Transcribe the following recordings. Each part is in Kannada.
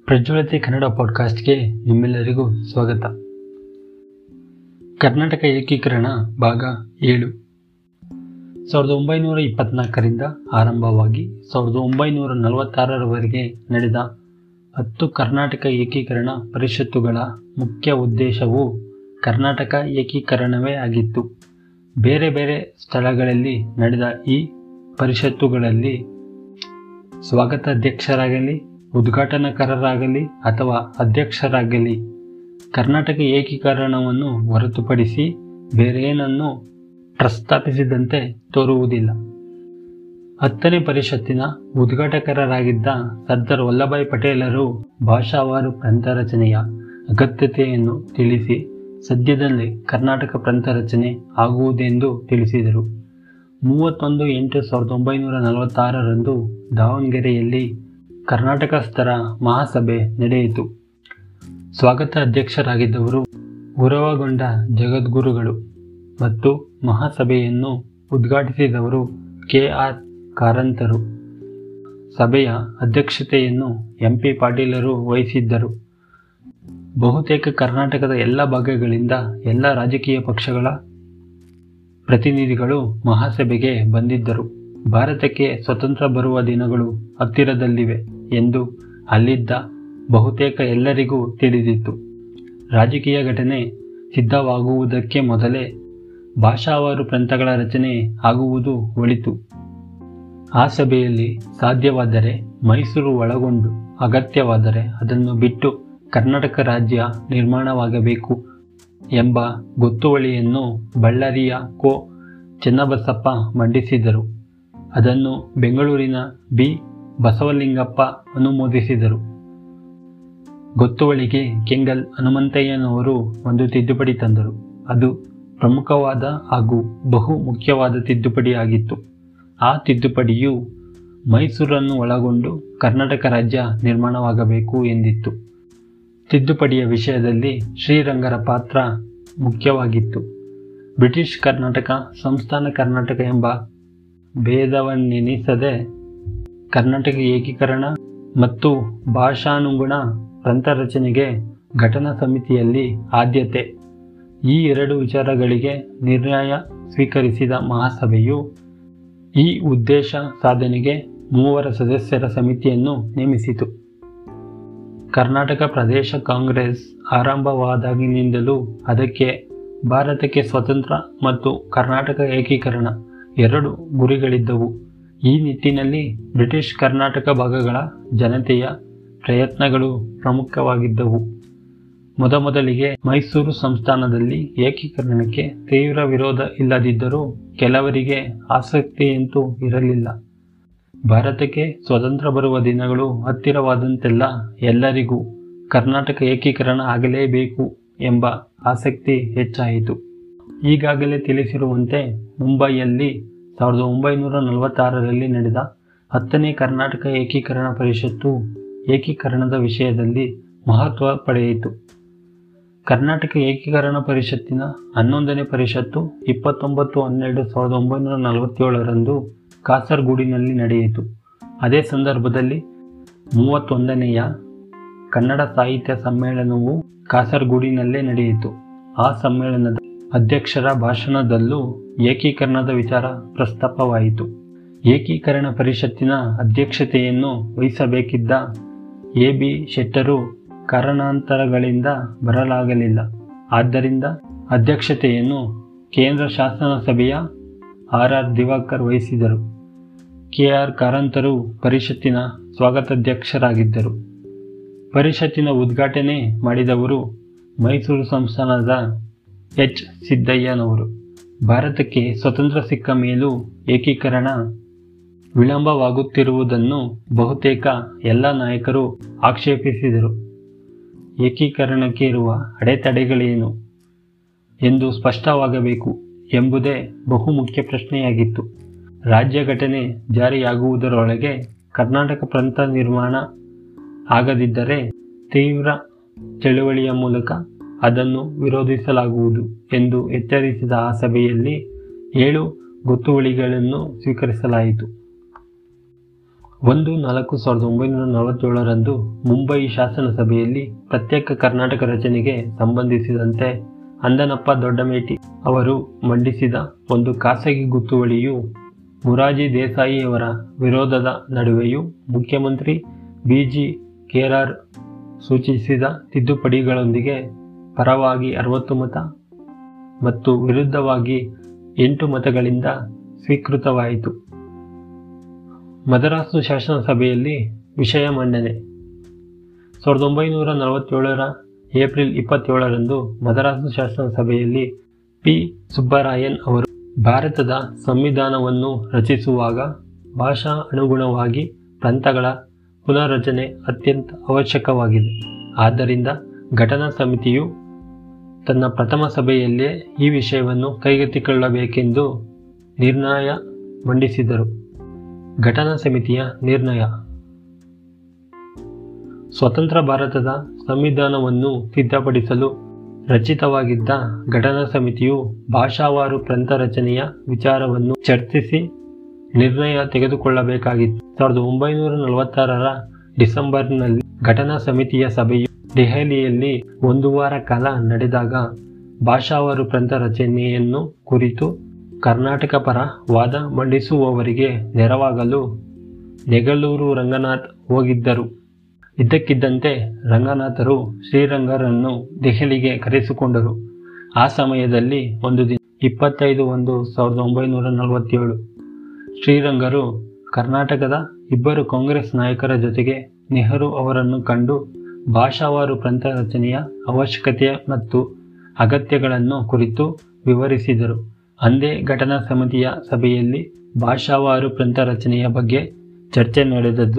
ಪ್ರಜ್ವಲಿತ ಕನ್ನಡ ಪಾಡ್ಕಾಸ್ಟ್ಗೆ ನಿಮ್ಮೆಲ್ಲರಿಗೂ ಸ್ವಾಗತ ಕರ್ನಾಟಕ ಏಕೀಕರಣ ಭಾಗ ಏಳು ಸಾವಿರದ ಒಂಬೈನೂರ ಇಪ್ಪತ್ನಾಲ್ಕರಿಂದ ಆರಂಭವಾಗಿ ಸಾವಿರದ ಒಂಬೈನೂರ ನಲವತ್ತಾರರವರೆಗೆ ನಡೆದ ಹತ್ತು ಕರ್ನಾಟಕ ಏಕೀಕರಣ ಪರಿಷತ್ತುಗಳ ಮುಖ್ಯ ಉದ್ದೇಶವು ಕರ್ನಾಟಕ ಏಕೀಕರಣವೇ ಆಗಿತ್ತು ಬೇರೆ ಬೇರೆ ಸ್ಥಳಗಳಲ್ಲಿ ನಡೆದ ಈ ಪರಿಷತ್ತುಗಳಲ್ಲಿ ಸ್ವಾಗತಾಧ್ಯಕ್ಷರಾಗಲಿ ಉದ್ಘಾಟನಕಾರರಾಗಲಿ ಅಥವಾ ಅಧ್ಯಕ್ಷರಾಗಲಿ ಕರ್ನಾಟಕ ಏಕೀಕರಣವನ್ನು ಹೊರತುಪಡಿಸಿ ಬೇರೇನನ್ನು ಪ್ರಸ್ತಾಪಿಸಿದಂತೆ ತೋರುವುದಿಲ್ಲ ಹತ್ತನೇ ಪರಿಷತ್ತಿನ ಉದ್ಘಾಟಕರಾಗಿದ್ದ ಸರ್ದಾರ್ ವಲ್ಲಭಾಯ್ ಪಟೇಲರು ಭಾಷಾವಾರು ಪ್ರಾಂತರಚನೆಯ ಅಗತ್ಯತೆಯನ್ನು ತಿಳಿಸಿ ಸದ್ಯದಲ್ಲೇ ಕರ್ನಾಟಕ ಪ್ರಾಂತರಚನೆ ಆಗುವುದೆಂದು ತಿಳಿಸಿದರು ಮೂವತ್ತೊಂದು ಎಂಟು ಸಾವಿರದ ಒಂಬೈನೂರ ನಲವತ್ತಾರರಂದು ದಾವಣಗೆರೆಯಲ್ಲಿ ಕರ್ನಾಟಕ ಸ್ತರ ಮಹಾಸಭೆ ನಡೆಯಿತು ಸ್ವಾಗತ ಅಧ್ಯಕ್ಷರಾಗಿದ್ದವರು ಉರವಗೊಂಡ ಜಗದ್ಗುರುಗಳು ಮತ್ತು ಮಹಾಸಭೆಯನ್ನು ಉದ್ಘಾಟಿಸಿದವರು ಕೆ ಆರ್ ಕಾರಂತರು ಸಭೆಯ ಅಧ್ಯಕ್ಷತೆಯನ್ನು ಎಂ ಪಿ ಪಾಟೀಲರು ವಹಿಸಿದ್ದರು ಬಹುತೇಕ ಕರ್ನಾಟಕದ ಎಲ್ಲ ಭಾಗಗಳಿಂದ ಎಲ್ಲ ರಾಜಕೀಯ ಪಕ್ಷಗಳ ಪ್ರತಿನಿಧಿಗಳು ಮಹಾಸಭೆಗೆ ಬಂದಿದ್ದರು ಭಾರತಕ್ಕೆ ಸ್ವತಂತ್ರ ಬರುವ ದಿನಗಳು ಹತ್ತಿರದಲ್ಲಿವೆ ಎಂದು ಅಲ್ಲಿದ್ದ ಬಹುತೇಕ ಎಲ್ಲರಿಗೂ ತಿಳಿದಿತ್ತು ರಾಜಕೀಯ ಘಟನೆ ಸಿದ್ಧವಾಗುವುದಕ್ಕೆ ಮೊದಲೇ ಭಾಷಾವಾರು ಪ್ರಾಂತಗಳ ರಚನೆ ಆಗುವುದು ಒಳಿತು ಆ ಸಭೆಯಲ್ಲಿ ಸಾಧ್ಯವಾದರೆ ಮೈಸೂರು ಒಳಗೊಂಡು ಅಗತ್ಯವಾದರೆ ಅದನ್ನು ಬಿಟ್ಟು ಕರ್ನಾಟಕ ರಾಜ್ಯ ನಿರ್ಮಾಣವಾಗಬೇಕು ಎಂಬ ಗೊತ್ತುವಳಿಯನ್ನು ಬಳ್ಳಾರಿಯ ಕೋ ಚೆನ್ನಬಸಪ್ಪ ಮಂಡಿಸಿದರು ಅದನ್ನು ಬೆಂಗಳೂರಿನ ಬಿ ಬಸವಲಿಂಗಪ್ಪ ಅನುಮೋದಿಸಿದರು ಗೊತ್ತುವಳಿಗೆ ಕೆಂಗಲ್ ಹನುಮಂತಯ್ಯನವರು ಒಂದು ತಿದ್ದುಪಡಿ ತಂದರು ಅದು ಪ್ರಮುಖವಾದ ಹಾಗೂ ಬಹು ಮುಖ್ಯವಾದ ತಿದ್ದುಪಡಿಯಾಗಿತ್ತು ಆ ತಿದ್ದುಪಡಿಯು ಮೈಸೂರನ್ನು ಒಳಗೊಂಡು ಕರ್ನಾಟಕ ರಾಜ್ಯ ನಿರ್ಮಾಣವಾಗಬೇಕು ಎಂದಿತ್ತು ತಿದ್ದುಪಡಿಯ ವಿಷಯದಲ್ಲಿ ಶ್ರೀರಂಗರ ಪಾತ್ರ ಮುಖ್ಯವಾಗಿತ್ತು ಬ್ರಿಟಿಷ್ ಕರ್ನಾಟಕ ಸಂಸ್ಥಾನ ಕರ್ನಾಟಕ ಎಂಬ ಭೇದವನ್ನೆನಿಸದೆ ಕರ್ನಾಟಕ ಏಕೀಕರಣ ಮತ್ತು ಭಾಷಾನುಗುಣ ಪ್ರಾಂತರಚನೆಗೆ ಘಟನಾ ಸಮಿತಿಯಲ್ಲಿ ಆದ್ಯತೆ ಈ ಎರಡು ವಿಚಾರಗಳಿಗೆ ನಿರ್ಣಯ ಸ್ವೀಕರಿಸಿದ ಮಹಾಸಭೆಯು ಈ ಉದ್ದೇಶ ಸಾಧನೆಗೆ ಮೂವರ ಸದಸ್ಯರ ಸಮಿತಿಯನ್ನು ನೇಮಿಸಿತು ಕರ್ನಾಟಕ ಪ್ರದೇಶ ಕಾಂಗ್ರೆಸ್ ಆರಂಭವಾದಾಗಿನಿಂದಲೂ ಅದಕ್ಕೆ ಭಾರತಕ್ಕೆ ಸ್ವತಂತ್ರ ಮತ್ತು ಕರ್ನಾಟಕ ಏಕೀಕರಣ ಎರಡು ಗುರಿಗಳಿದ್ದವು ಈ ನಿಟ್ಟಿನಲ್ಲಿ ಬ್ರಿಟಿಷ್ ಕರ್ನಾಟಕ ಭಾಗಗಳ ಜನತೆಯ ಪ್ರಯತ್ನಗಳು ಪ್ರಮುಖವಾಗಿದ್ದವು ಮೊದಮೊದಲಿಗೆ ಮೈಸೂರು ಸಂಸ್ಥಾನದಲ್ಲಿ ಏಕೀಕರಣಕ್ಕೆ ತೀವ್ರ ವಿರೋಧ ಇಲ್ಲದಿದ್ದರೂ ಕೆಲವರಿಗೆ ಆಸಕ್ತಿಯಂತೂ ಇರಲಿಲ್ಲ ಭಾರತಕ್ಕೆ ಸ್ವತಂತ್ರ ಬರುವ ದಿನಗಳು ಹತ್ತಿರವಾದಂತೆಲ್ಲ ಎಲ್ಲರಿಗೂ ಕರ್ನಾಟಕ ಏಕೀಕರಣ ಆಗಲೇಬೇಕು ಎಂಬ ಆಸಕ್ತಿ ಹೆಚ್ಚಾಯಿತು ಈಗಾಗಲೇ ತಿಳಿಸಿರುವಂತೆ ಮುಂಬೈಯಲ್ಲಿ ಸಾವಿರದ ಒಂಬೈನೂರ ನಲವತ್ತಾರರಲ್ಲಿ ನಡೆದ ಹತ್ತನೇ ಕರ್ನಾಟಕ ಏಕೀಕರಣ ಪರಿಷತ್ತು ಏಕೀಕರಣದ ವಿಷಯದಲ್ಲಿ ಮಹತ್ವ ಪಡೆಯಿತು ಕರ್ನಾಟಕ ಏಕೀಕರಣ ಪರಿಷತ್ತಿನ ಹನ್ನೊಂದನೇ ಪರಿಷತ್ತು ಇಪ್ಪತ್ತೊಂಬತ್ತು ಹನ್ನೆರಡು ಸಾವಿರದ ಒಂಬೈನೂರ ನಲವತ್ತೇಳರಂದು ಕಾಸರಗೂಡಿನಲ್ಲಿ ನಡೆಯಿತು ಅದೇ ಸಂದರ್ಭದಲ್ಲಿ ಮೂವತ್ತೊಂದನೆಯ ಕನ್ನಡ ಸಾಹಿತ್ಯ ಸಮ್ಮೇಳನವು ಕಾಸರಗೂಡಿನಲ್ಲೇ ನಡೆಯಿತು ಆ ಸಮ್ಮೇಳನದ ಅಧ್ಯಕ್ಷರ ಭಾಷಣದಲ್ಲೂ ಏಕೀಕರಣದ ವಿಚಾರ ಪ್ರಸ್ತಾಪವಾಯಿತು ಏಕೀಕರಣ ಪರಿಷತ್ತಿನ ಅಧ್ಯಕ್ಷತೆಯನ್ನು ವಹಿಸಬೇಕಿದ್ದ ಎ ಬಿ ಶೆಟ್ಟರು ಕಾರಣಾಂತರಗಳಿಂದ ಬರಲಾಗಲಿಲ್ಲ ಆದ್ದರಿಂದ ಅಧ್ಯಕ್ಷತೆಯನ್ನು ಕೇಂದ್ರ ಶಾಸನ ಸಭೆಯ ಆರ್ ಆರ್ ದಿವಾಕರ್ ವಹಿಸಿದರು ಕೆ ಆರ್ ಕಾರಂತರು ಪರಿಷತ್ತಿನ ಸ್ವಾಗತಾಧ್ಯಕ್ಷರಾಗಿದ್ದರು ಪರಿಷತ್ತಿನ ಉದ್ಘಾಟನೆ ಮಾಡಿದವರು ಮೈಸೂರು ಸಂಸ್ಥಾನದ ಎಚ್ ಸಿದ್ದಯ್ಯನವರು ಭಾರತಕ್ಕೆ ಸ್ವತಂತ್ರ ಸಿಕ್ಕ ಮೇಲೂ ಏಕೀಕರಣ ವಿಳಂಬವಾಗುತ್ತಿರುವುದನ್ನು ಬಹುತೇಕ ಎಲ್ಲ ನಾಯಕರು ಆಕ್ಷೇಪಿಸಿದರು ಏಕೀಕರಣಕ್ಕೆ ಇರುವ ಅಡೆತಡೆಗಳೇನು ಎಂದು ಸ್ಪಷ್ಟವಾಗಬೇಕು ಎಂಬುದೇ ಬಹುಮುಖ್ಯ ಪ್ರಶ್ನೆಯಾಗಿತ್ತು ರಾಜ್ಯ ಘಟನೆ ಜಾರಿಯಾಗುವುದರೊಳಗೆ ಕರ್ನಾಟಕ ಪ್ರಾಂತ ನಿರ್ಮಾಣ ಆಗದಿದ್ದರೆ ತೀವ್ರ ಚಳುವಳಿಯ ಮೂಲಕ ಅದನ್ನು ವಿರೋಧಿಸಲಾಗುವುದು ಎಂದು ಎಚ್ಚರಿಸಿದ ಆ ಸಭೆಯಲ್ಲಿ ಏಳು ಗೊತ್ತುವಳಿಗಳನ್ನು ಸ್ವೀಕರಿಸಲಾಯಿತು ಒಂದು ನಾಲ್ಕು ಸಾವಿರದ ಒಂಬೈನೂರ ನಲವತ್ತೇಳರಂದು ಮುಂಬೈ ಶಾಸನಸಭೆಯಲ್ಲಿ ಪ್ರತ್ಯೇಕ ಕರ್ನಾಟಕ ರಚನೆಗೆ ಸಂಬಂಧಿಸಿದಂತೆ ಅಂದನಪ್ಪ ದೊಡ್ಡಮೇಟಿ ಅವರು ಮಂಡಿಸಿದ ಒಂದು ಖಾಸಗಿ ಗೊತ್ತುವಳಿಯು ಮುರಾಜಿ ದೇಸಾಯಿಯವರ ವಿರೋಧದ ನಡುವೆಯೂ ಮುಖ್ಯಮಂತ್ರಿ ಬಿ ಜಿ ಕೇರಾರ್ ಸೂಚಿಸಿದ ತಿದ್ದುಪಡಿಗಳೊಂದಿಗೆ ಪರವಾಗಿ ಅರವತ್ತು ಮತ ಮತ್ತು ವಿರುದ್ಧವಾಗಿ ಎಂಟು ಮತಗಳಿಂದ ಸ್ವೀಕೃತವಾಯಿತು ಮದರಾಸು ಶಾಸನಸಭೆಯಲ್ಲಿ ವಿಷಯ ಮಂಡನೆ ಸಾವಿರದ ಒಂಬೈನೂರ ನಲವತ್ತೇಳರ ಏಪ್ರಿಲ್ ಇಪ್ಪತ್ತೇಳರಂದು ಮದರಾಸು ಶಾಸನಸಭೆಯಲ್ಲಿ ಪಿ ಸುಬ್ಬರಾಯನ್ ಅವರು ಭಾರತದ ಸಂವಿಧಾನವನ್ನು ರಚಿಸುವಾಗ ಭಾಷಾ ಅನುಗುಣವಾಗಿ ಪ್ರಾಂತಗಳ ಪುನರ್ರಚನೆ ಅತ್ಯಂತ ಅವಶ್ಯಕವಾಗಿದೆ ಆದ್ದರಿಂದ ಘಟನಾ ಸಮಿತಿಯು ತನ್ನ ಪ್ರಥಮ ಸಭೆಯಲ್ಲೇ ಈ ವಿಷಯವನ್ನು ಕೈಗೆತ್ತಿಕೊಳ್ಳಬೇಕೆಂದು ನಿರ್ಣಯ ಮಂಡಿಸಿದರು ಘಟನಾ ಸಮಿತಿಯ ನಿರ್ಣಯ ಸ್ವತಂತ್ರ ಭಾರತದ ಸಂವಿಧಾನವನ್ನು ಸಿದ್ಧಪಡಿಸಲು ರಚಿತವಾಗಿದ್ದ ಘಟನಾ ಸಮಿತಿಯು ಭಾಷಾವಾರು ಪ್ರಾಂತ ರಚನೆಯ ವಿಚಾರವನ್ನು ಚರ್ಚಿಸಿ ನಿರ್ಣಯ ತೆಗೆದುಕೊಳ್ಳಬೇಕಾಗಿತ್ತು ಸಾವಿರದ ಒಂಬೈನೂರ ನಲವತ್ತಾರರ ಡಿಸೆಂಬರ್ನಲ್ಲಿ ಘಟನಾ ಸಮಿತಿಯ ಸಭೆಯು ದೆಹಲಿಯಲ್ಲಿ ಒಂದು ವಾರ ಕಾಲ ನಡೆದಾಗ ಭಾಷಾವಾರು ಪ್ರಾಂತ ರಚನೆಯನ್ನು ಕುರಿತು ಕರ್ನಾಟಕ ಪರ ವಾದ ಮಂಡಿಸುವವರಿಗೆ ನೆರವಾಗಲು ನೆಗಳೂರು ರಂಗನಾಥ್ ಹೋಗಿದ್ದರು ಇದ್ದಕ್ಕಿದ್ದಂತೆ ರಂಗನಾಥರು ಶ್ರೀರಂಗರನ್ನು ದೆಹಲಿಗೆ ಕರೆಸಿಕೊಂಡರು ಆ ಸಮಯದಲ್ಲಿ ಒಂದು ದಿನ ಇಪ್ಪತ್ತೈದು ಒಂದು ಸಾವಿರದ ಒಂಬೈನೂರ ನಲವತ್ತೇಳು ಶ್ರೀರಂಗರು ಕರ್ನಾಟಕದ ಇಬ್ಬರು ಕಾಂಗ್ರೆಸ್ ನಾಯಕರ ಜೊತೆಗೆ ನೆಹರು ಅವರನ್ನು ಕಂಡು ಭಾಷಾವಾರು ಪ್ರಾಂತ ರಚನೆಯ ಅವಶ್ಯಕತೆ ಮತ್ತು ಅಗತ್ಯಗಳನ್ನು ಕುರಿತು ವಿವರಿಸಿದರು ಅಂದೇ ಘಟನಾ ಸಮಿತಿಯ ಸಭೆಯಲ್ಲಿ ಭಾಷಾವಾರು ಪ್ರಾಂತ ರಚನೆಯ ಬಗ್ಗೆ ಚರ್ಚೆ ನಡೆದದ್ದು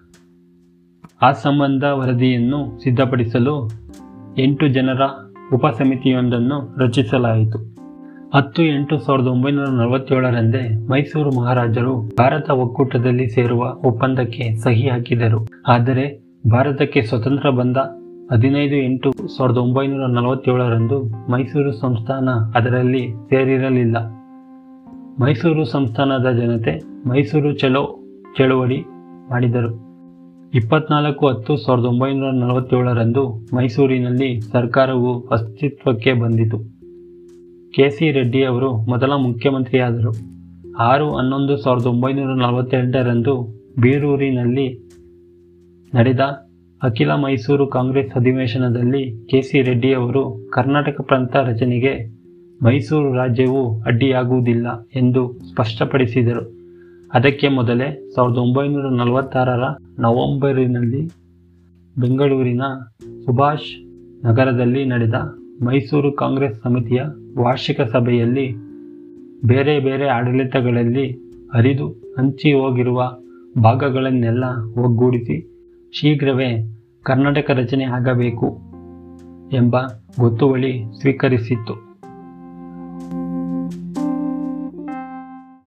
ಆ ಸಂಬಂಧ ವರದಿಯನ್ನು ಸಿದ್ಧಪಡಿಸಲು ಎಂಟು ಜನರ ಉಪಸಮಿತಿಯೊಂದನ್ನು ರಚಿಸಲಾಯಿತು ಹತ್ತು ಎಂಟು ಸಾವಿರದ ಒಂಬೈನೂರ ನಲವತ್ತೇಳರಂದೇ ಮೈಸೂರು ಮಹಾರಾಜರು ಭಾರತ ಒಕ್ಕೂಟದಲ್ಲಿ ಸೇರುವ ಒಪ್ಪಂದಕ್ಕೆ ಸಹಿ ಹಾಕಿದರು ಆದರೆ ಭಾರತಕ್ಕೆ ಸ್ವತಂತ್ರ ಬಂದ ಹದಿನೈದು ಎಂಟು ಸಾವಿರದ ಒಂಬೈನೂರ ನಲವತ್ತೇಳರಂದು ಮೈಸೂರು ಸಂಸ್ಥಾನ ಅದರಲ್ಲಿ ಸೇರಿರಲಿಲ್ಲ ಮೈಸೂರು ಸಂಸ್ಥಾನದ ಜನತೆ ಮೈಸೂರು ಚಲೋ ಚಳುವಳಿ ಮಾಡಿದರು ಇಪ್ಪತ್ನಾಲ್ಕು ಹತ್ತು ಸಾವಿರದ ಒಂಬೈನೂರ ನಲವತ್ತೇಳರಂದು ಮೈಸೂರಿನಲ್ಲಿ ಸರ್ಕಾರವು ಅಸ್ತಿತ್ವಕ್ಕೆ ಬಂದಿತು ಕೆ ಸಿ ರೆಡ್ಡಿ ಅವರು ಮೊದಲ ಮುಖ್ಯಮಂತ್ರಿಯಾದರು ಆರು ಹನ್ನೊಂದು ಸಾವಿರದ ಒಂಬೈನೂರ ನಲವತ್ತೆಂಟರಂದು ಬೀರೂರಿನಲ್ಲಿ ನಡೆದ ಅಖಿಲ ಮೈಸೂರು ಕಾಂಗ್ರೆಸ್ ಅಧಿವೇಶನದಲ್ಲಿ ಕೆ ಸಿ ರೆಡ್ಡಿ ಅವರು ಕರ್ನಾಟಕ ಪ್ರಾಂತ ರಚನೆಗೆ ಮೈಸೂರು ರಾಜ್ಯವು ಅಡ್ಡಿಯಾಗುವುದಿಲ್ಲ ಎಂದು ಸ್ಪಷ್ಟಪಡಿಸಿದರು ಅದಕ್ಕೆ ಮೊದಲೇ ಸಾವಿರದ ಒಂಬೈನೂರ ನಲವತ್ತಾರರ ನವೆಂಬರಿನಲ್ಲಿ ಬೆಂಗಳೂರಿನ ಸುಭಾಷ್ ನಗರದಲ್ಲಿ ನಡೆದ ಮೈಸೂರು ಕಾಂಗ್ರೆಸ್ ಸಮಿತಿಯ ವಾರ್ಷಿಕ ಸಭೆಯಲ್ಲಿ ಬೇರೆ ಬೇರೆ ಆಡಳಿತಗಳಲ್ಲಿ ಹರಿದು ಹಂಚಿ ಹೋಗಿರುವ ಭಾಗಗಳನ್ನೆಲ್ಲ ಒಗ್ಗೂಡಿಸಿ ಶೀಘ್ರವೇ ಕರ್ನಾಟಕ ರಚನೆ ಆಗಬೇಕು ಎಂಬ ಗೊತ್ತುವಳಿ ಸ್ವೀಕರಿಸಿತ್ತು